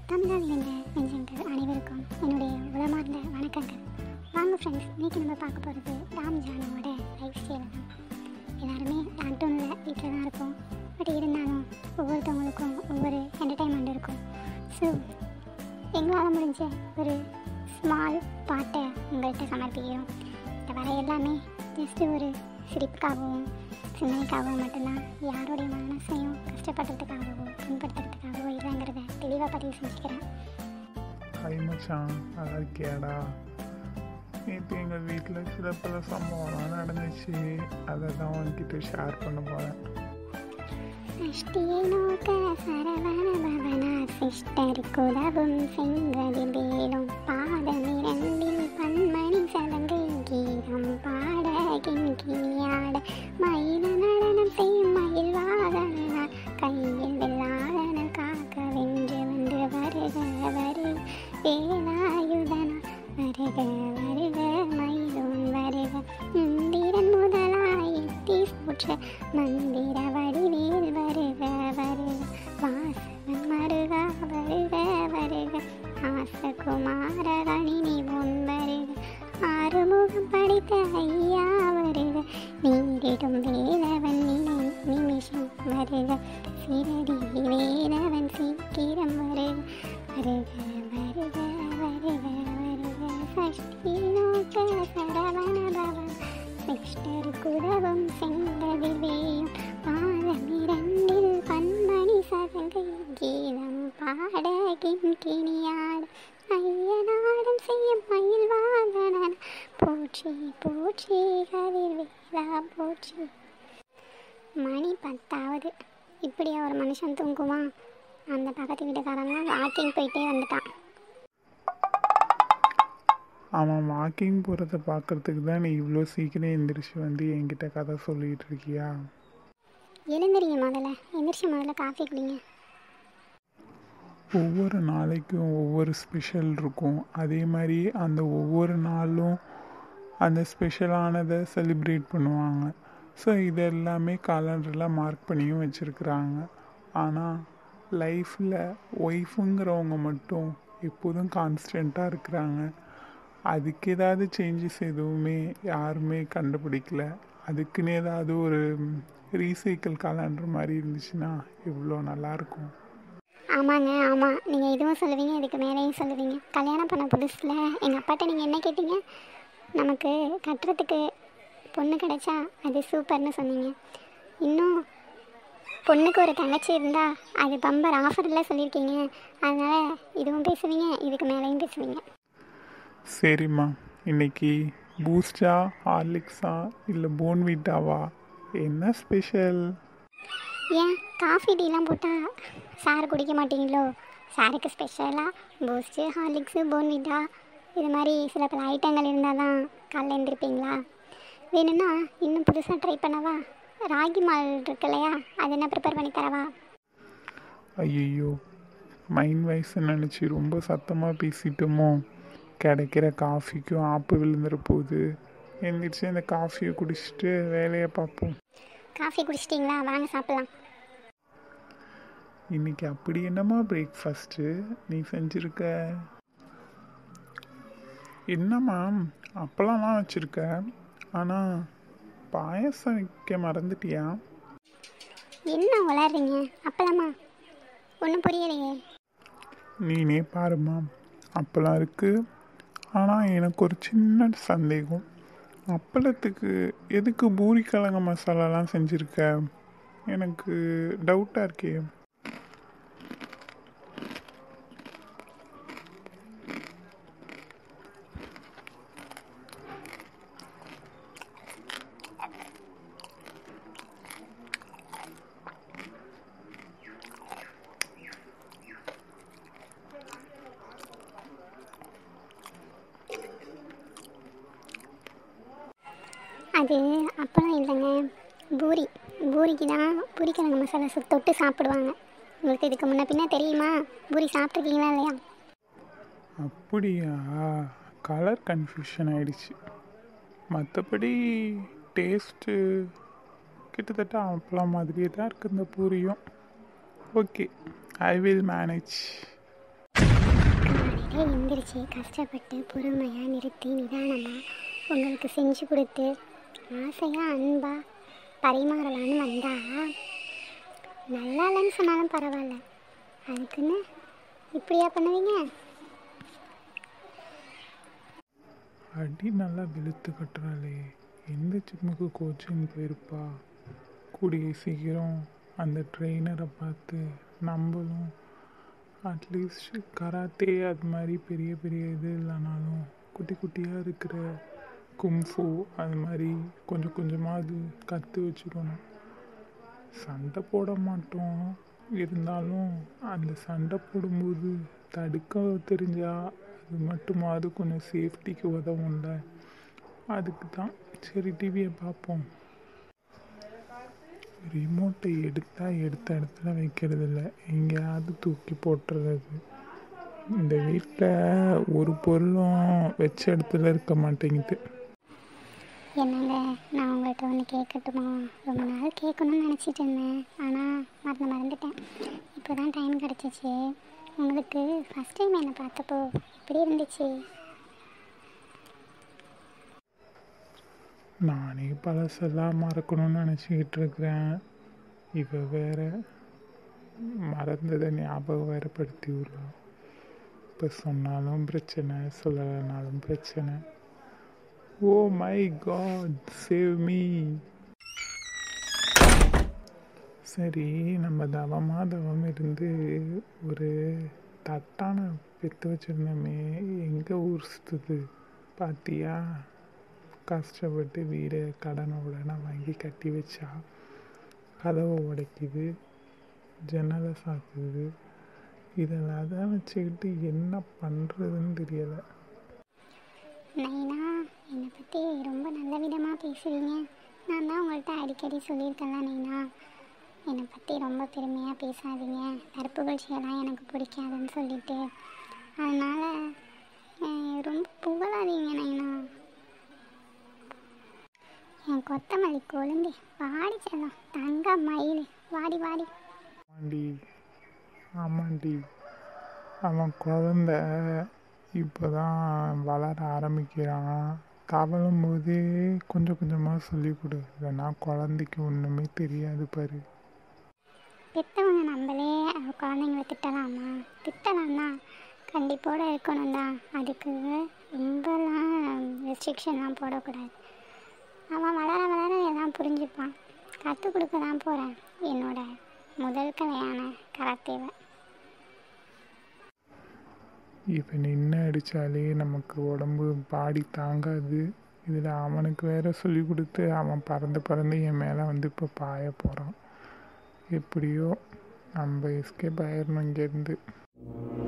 தமிழால் இருந்த நெஞ்சங்கள் அனைவருக்கும் என்னுடைய உளமார்ந்த வணக்கங்கள் வாங்க ஃப்ரெண்ட்ஸ் இன்னைக்கு நம்ம பார்க்க போகிறது ராம் ஜானோட லைஃப் ஸ்டைலை தான் எல்லாருமே லாக்டவுனில் வீட்டில் தான் இருக்கோம் பட் இருந்தாலும் ஒவ்வொருத்தவங்களுக்கும் ஒவ்வொரு என்டர்டைன்மெண்ட் இருக்கும் ஸோ எங்களால் முடிஞ்ச ஒரு ஸ்மால் பாட்டை உங்கள்கிட்ட சமர்ப்பிக்கிறோம் இந்த வர எல்லாமே ஜஸ்ட் ஒரு சிரிப்புக்காகவும் சிந்தனைக்காகவும் மட்டும்தான் யாருடைய மனசையும் கஷ்டப்படுறதுக்காகவோ புண்படுத்துறதுக்காகவோ இல்லைங்கிறத தெளிவாக பதிவு செஞ்சுக்கிறேன் ஹாய் மச்சான் நல்லா இருக்கியாடா நேற்று எங்கள் வீட்டில் சில பல சம்பவம்லாம் நடந்துச்சு அதை தான் உன்கிட்ட ஷேர் பண்ண போகிறேன் சஷ்டியை நோக்க சரவண பவனா சிஸ்டருக்கு உதவும் செங்கதில் வேலும் பாதமிரண்டில் பன்மணி சலங்கை கீதம் பாட கிண்கிணியாட மயில நடனம் செய்யும் மயில் வாகனா கையில் வெள்ளாதன காக்க வென்று வந்து வருக வருக வேலாயுதனா வருக வருக மயிலும் வருக இந்திரன் முதலாய் எத்தி போற்ற மந்திர வடிவேல் வருக வருக வாசவன் மருக வருக வருக ஆசகுமார கணினி முன் வருக ஆறுமுகம் படித்த ஐயா வருக நீரிடும் வேலவன் நினை நிமிஷம் வருக சிறடி வேலவன் சீக்கிரம் வருக வருக வருக வருக வருக சஷ்டி நோக்க சரவண பவன் சிஸ்டர் குரவும் செங்கதிலேயும் பாதமிரண்டில் பன்மணி சதங்கை கீதம் பாட கிண்கிணியாட ஐயனாடம் செய்யும் மயில் வாகனன் போற்றி போற்றி கதிர் வேலா போற்றி மணி பத்தாவது இப்படியா ஒரு மனுஷன் தூங்குவான் அந்த பக்கத்து வீட்டுக்காரன்லாம் வாக்கிங் போயிட்டே வந்துட்டான் அவன் வாக்கிங் போகிறத பார்க்கறதுக்கு தான் நீ இவ்வளோ சீக்கிரம் எந்திரிச்சு வந்து என்கிட்ட கதை சொல்லிகிட்டு இருக்கியா எழுந்திரிங்க முதல்ல எந்திரிச்சு முதல்ல காஃபி குடிங்க ஒவ்வொரு நாளைக்கும் ஒவ்வொரு ஸ்பெஷல் இருக்கும் அதே மாதிரி அந்த ஒவ்வொரு நாளும் அந்த ஸ்பெஷலானதை செலிப்ரேட் பண்ணுவாங்க ஸோ இது எல்லாமே காலண்டரில் மார்க் பண்ணியும் வச்சுருக்குறாங்க ஆனால் லைஃப்பில் ஒய்ஃபுங்கிறவங்க மட்டும் எப்போதும் கான்ஸ்டண்ட்டாக இருக்கிறாங்க அதுக்கு ஏதாவது சேஞ்சஸ் எதுவுமே யாருமே கண்டுபிடிக்கல அதுக்குன்னு ஏதாவது ஒரு ரீசைக்கிள் காலண்டர் மாதிரி இருந்துச்சுன்னா எவ்வளோ நல்லாயிருக்கும் ஆமாங்க ஆமாம் நீங்கள் இதுவும் சொல்லுவீங்க இதுக்கு மேலேயும் சொல்லுவீங்க கல்யாணம் பண்ண புதுசில் எங்கள் அப்பாட்ட நீங்கள் என்ன கேட்டீங்க நமக்கு கட்டுறதுக்கு பொண்ணு கிடைச்சா அது சூப்பர்னு சொன்னீங்க இன்னும் பொண்ணுக்கு ஒரு தங்கச்சி இருந்தால் அது பம்பர் ஆஃபரில் சொல்லியிருக்கீங்க அதனால் இதுவும் பேசுவீங்க இதுக்கு மேலேயும் பேசுவீங்க சரிம்மா இன்னைக்கு பூஸ்டா ஹார்லிக்ஸா இல்லை போன்விட்டாவா என்ன ஸ்பெஷல் ஏன் காஃபி டீலாம் போட்டால் சார் குடிக்க மாட்டீங்களோ சாருக்கு ஸ்பெஷலாக பூஸ்ட்டு ஹார்லிக்ஸு போன்விட்டா இது மாதிரி சில பல ஐட்டங்கள் இருந்தால் தான் காலைல எழுந்திருப்பீங்களா வேணும்னா இன்னும் புதுசாக ட்ரை பண்ணவா ராகி மால் இருக்கு இல்லையா அது என்ன ப்ரிப்பேர் பண்ணி தரவா ஐயோ மைண்ட் வயசு நினச்சி ரொம்ப சத்தமாக பேசிட்டோமோ கிடைக்கிற காஃபிக்கும் ஆப்பு விழுந்துற போகுது எந்திரிச்சு இந்த காஃபியை குடிச்சிட்டு வேலையை பார்ப்போம் காஃபி குடிச்சிட்டிங்களா வாங்க சாப்பிட்லாம் இன்னைக்கு அப்படி என்னம்மா பிரேக்ஃபாஸ்ட்டு நீ செஞ்சுருக்க என்னம்மா அப்பளம்லாம் வச்சுருக்க ஆனால் பாயசம் வைக்க மறந்துட்டியா என்ன விளாட்றீங்க அப்பளமா ஒன்றும் புரியலையே நீனே பாருமா அப்பளம் இருக்குது ஆனால் எனக்கு ஒரு சின்ன சந்தேகம் அப்பளத்துக்கு எதுக்கு பூரிக்கிழங்கு மசாலாலாம் செஞ்சுருக்க எனக்கு டவுட்டாக இருக்கே அது அப்பளம் இல்லைங்க பூரி பூரிக்கு தான் பூரிக்கிழங்கு மசாலா சு தொட்டு சாப்பிடுவாங்க உங்களுக்கு இதுக்கு முன்ன பின்ன தெரியுமா பூரி சாப்பிட்ருக்கீங்களா இல்லையா அப்படியா கலர் கன்ஃபியூஷன் ஆயிடுச்சு மற்றபடி டேஸ்ட்டு கிட்டத்தட்ட அப்பளம் மாதிரியே தான் இருக்குது இந்த பூரியும் ஓகே ஐ வில் மேனேஜ் காலையில் எந்திரிச்சு கஷ்டப்பட்டு பொறுமையாக நிறுத்தி நிதானமாக உங்களுக்கு செஞ்சு கொடுத்து ஆசையாக அன்பாக பரிமாறலான்னு வந்தா நல்லா இல்லைன்னு சொன்னாலும் பரவாயில்ல அதுக்குன்னு இப்படியா பண்ணுவீங்க அடி நல்லா வெளுத்து கட்டுறாளே எந்த ஜிம்முக்கு கோச்சிங் போயிருப்பா கூடிய சீக்கிரம் அந்த ட்ரெயினரை பார்த்து நம்மளும் அட்லீஸ்ட் கராத்தே அது மாதிரி பெரிய பெரிய இது இல்லைனாலும் குட்டி குட்டியாக இருக்கிற கும்ஃபு அது மாதிரி கொஞ்சம் கொஞ்சமாவது கற்று வச்சுக்கணும் சண்டை போட மாட்டோம் இருந்தாலும் அந்த சண்டை போடும்போது தடுக்க தெரிஞ்சா அது மட்டுமாவது கொஞ்சம் சேஃப்டிக்கு உதவும்ல அதுக்கு தான் சரி டிவியை பார்ப்போம் ரிமோட்டை எடுத்தால் எடுத்த இடத்துல வைக்கிறது இல்லை எங்கேயாவது தூக்கி போட்டுறது இந்த வீட்டில் ஒரு பொருளும் வச்ச இடத்துல இருக்க மாட்டேங்குது என்னங்க நான் உங்கள்கிட்ட ஒன்று கேட்கட்டுமா ரொம்ப நாள் கேட்கணும்னு நினச்சிட்டு இருந்தேன் ஆனால் மறந்து மறந்துட்டேன் இப்போ தான் டைம் கிடச்சிச்சு உங்களுக்கு ஃபஸ்ட் டைம் என்னை பார்த்தப்போ எப்படி இருந்துச்சு நானே பழசெல்லாம் மறக்கணும்னு நினச்சிக்கிட்டு இருக்கிறேன் இவ வேற மறந்ததை ஞாபகம் வேற படுத்தி விடுறோம் இப்போ சொன்னாலும் பிரச்சனை சொல்லலைனாலும் பிரச்சனை oh my god save me சரி நம்ம தவமா தவம் இருந்து ஒரு தட்டான பெற்று வச்சிருந்தோமே எங்கே ஊர் சுற்றுது பாத்தியா கஷ்டப்பட்டு வீடு கடனை உடனே வாங்கி கட்டி வச்சா கதவை உடைக்குது ஜன்னலை சாத்துது இதெல்லாம் தான் வச்சுக்கிட்டு என்ன பண்ணுறதுன்னு தெரியலை நைனா என்னை பற்றி ரொம்ப நல்ல விதமாக பேசுவீங்க நான் தான் உங்கள்கிட்ட அடிக்கடி சொல்லியிருக்கேன்ல நைனா என்னை பற்றி ரொம்ப பெருமையாக பேசாதீங்க நற்புகழ்ச்சியெல்லாம் எனக்கு பிடிக்காதுன்னு சொல்லிட்டு அதனால் அஹ், ரொம்ப புகழாதீங்க நைனா என் கொத்தமல்லி கொழுந்து வாடி செல்லம் தங்க மயில் வாடி வாடி ஆமாண்டி ஆமாண்டி அவன் குழந்த இப்போ தான் வளர ஆரம்பிக்கிறான் தவழும் போதே கொஞ்சம் கொஞ்சமாக சொல்லி கொடு இல்லைன்னா குழந்தைக்கு ஒன்றுமே தெரியாது பாரு பெற்றவங்க நம்மளே அஹ், குழந்தைங்கள திட்டலாமா திட்டலாம் தான் கண்டிப்போடு இருக்கணும் தான் அதுக்கு ரொம்பலாம் ரெஸ்ட்ரிக்ஷன்லாம் போடக்கூடாது அவன் வளர வளர எல்லாம் புரிஞ்சுப்பான் கற்றுக் கொடுக்க தான் போகிறேன் என்னோட முதல் கலையான கராத்தேவை இவன் நின்று அடித்தாலே நமக்கு உடம்பு பாடி தாங்காது இதில் அவனுக்கு வேற சொல்லி கொடுத்து அவன் பறந்து பறந்து என் மேலே வந்து இப்போ பாய போகிறான் எப்படியோ நம்ம எஸ்கேப் ஆயிடணும் இங்கேருந்து